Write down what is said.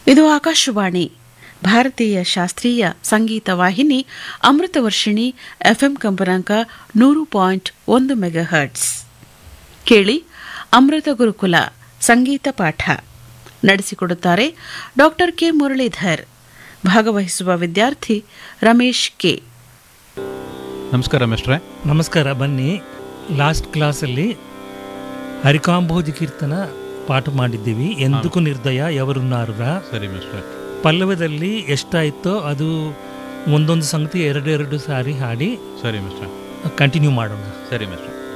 ಇದು ಆಕಾಶವಾಣಿ ಭಾರತೀಯ ಶಾಸ್ತ್ರೀಯ ಸಂಗೀತ ವಾಹಿನಿ ಅಮೃತವರ್ಷಿಣಿ ಎಫ್ಎಂ ಕಂಪನಾಂಕ ನೂರು ಪಾಯಿಂಟ್ ಒಂದು ಮೆಗಾಹರ್ಟ್ಸ್ ಕೇಳಿ ಅಮೃತ ಗುರುಕುಲ ಸಂಗೀತ ಪಾಠ ನಡೆಸಿಕೊಡುತ್ತಾರೆ ಡಾಕ್ಟರ್ ಕೆ ಮುರಳೀಧರ್ ಭಾಗವಹಿಸುವ ವಿದ್ಯಾರ್ಥಿ ರಮೇಶ್ ಕೆ ನಮಸ್ಕಾರ ಮಿಸ್ಟ್ರೆ ನಮಸ್ಕಾರ ಬನ್ನಿ ಲಾಸ್ಟ್ ಕ್ಲಾಸಲ್ಲಿ ಹರಿಕಾಂಬೋಜಿ ಕೀರ್ತನ ಪಾಠ ಮಾಡಿದ್ದೀವಿ ಎಂದಕ್ಕೂ ನಿರ್ದಯ ಎವರುನ್ನಾರರ ಸರಿ ಮಿಸ್ಟ್ರೆ ಪಲ್ಲವದಲ್ಲಿ ಎಷ್ಟಾಯಿತೋ ಅದು ಒಂದೊಂದು ಸಂಗತಿ ಎರಡೆರಡು ಸಾರಿ ಹಾಡಿ ಸರಿ ಮಿಸ್ಟ್ರೆ ಕಂಟಿನ್ಯೂ ಮಾಡೋಣ ಸರಿ ಮಿಸ್ಟ್ರೆ